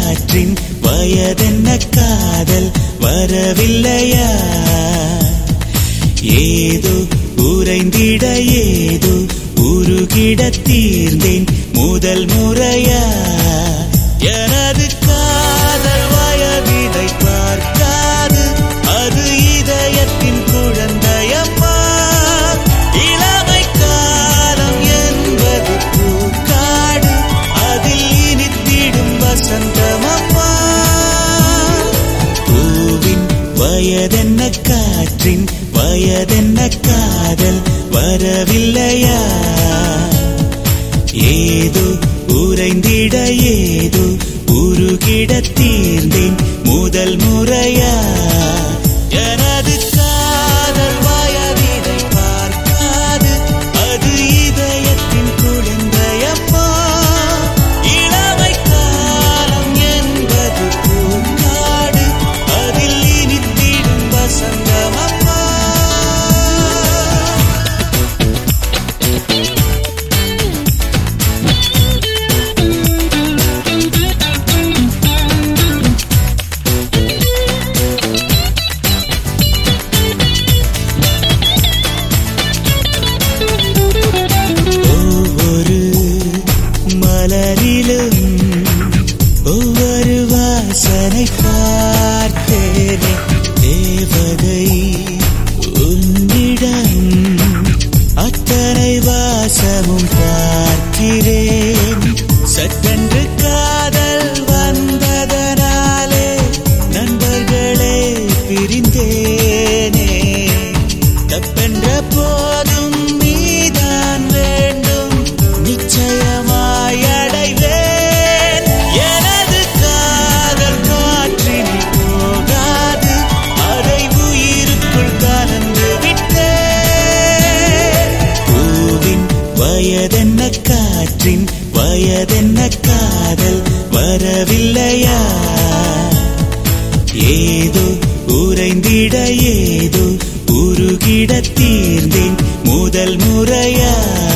காற்றின் வயதென்ன காதல் வரவில்லையா ஏதோ உறைந்திட ஏதோ உருகிட தீர்ந்தேன் முதல் முறையா எனது காதல் வயதினை பார்க்காது அது இதயத்தின் குழந்தையம்மா இளமை காலம் என்பது பூக்காடு அதில் இனித்திடும் வசந்தமம்மா பூவின் வயதென்ன காற்றின் வயதென்ன காதல் வரவில்லையா ஏதோ உறைந்திட ஏதோ உருகிட தீர்ந்தேன் முதல் முறையா எனது காதல் வயதினை பார்க்காது அது இதயத்தின் குழந்தையம்மா இளமை காலம் என்பது பூக்காடு அதில் இனித்திடும் வசந்தமம்மா ஒவ்வொரு மலரிலும் ஒவ்வொரு வாசனை பார்த்தேனே தேவதை உன்னிடம் அத்தனை வாசமும் பார்க்கிறேன் சட்டென்று காதல் வந்ததனாலே நண்பர்களே பிரிந்தேனே தப்பென்ற போதும் நீதான் வேண்டும் நிச்சயமாய் அடைவேன் எனது காதல் காற்றினில் போகாது அதை உயிருக்குள் கலந்து விட்டேன் பூவின் வயதென்ன காற்றின் வயதென்ன காதல் வரவில்லையா ஏதோ உறைந்திட ஏதோ உருகிட தீர்ந்தேன் முதல் முறையா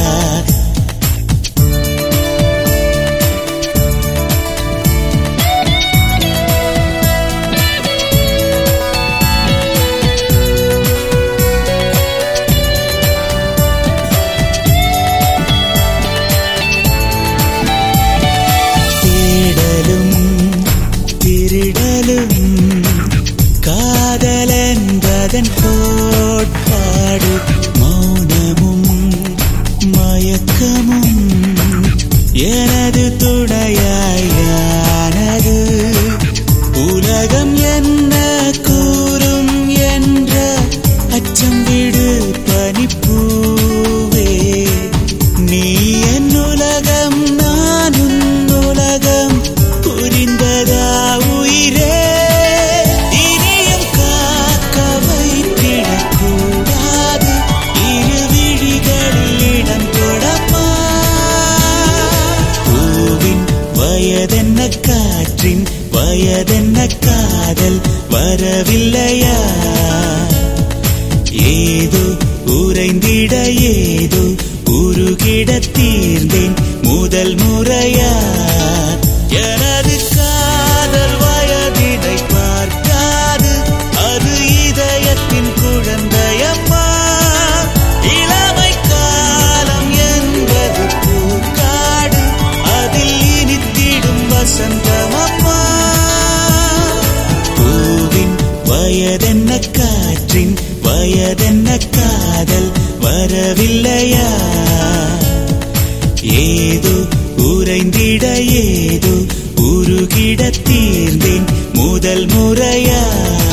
தேடலும் திருடலும் காதலென்பதன் கோட்பாடு மௌனமும் மயக்கமும் எனது துணையாயானது உலகம் என்ன கூறும் என்ற அச்சம் விடு பனிப்பூவே நீ என் உலகம் நான் உன் உலகம் புரிந்ததா உயிரே இனியும் காக்க வைத்திடக் கூடாது இரு விழிகளில் இடம் கொடப்பா பூவின் வயதென்ன காற்றின் வயதென்ன காதல் வரவில்லையா ஏதோ உறைந்திட ஏதோ உருகிட தீர்ந்தேன் முதல் முறையா எனது காதல் வயதினை பார்க்காது அது இதயத்தின் குழந்தையம்மா இளமை காலம் என்பது பூக்காடு அதில் இனித்திடும் வசந்தமம்மா பூவின் வயதென்ன காற்றின் வயதென்ன காதல் வரவில்லையா ஏதோ உறைந்திட ஏதோ உருகிட தீர்ந்தேன் முதல் முறையா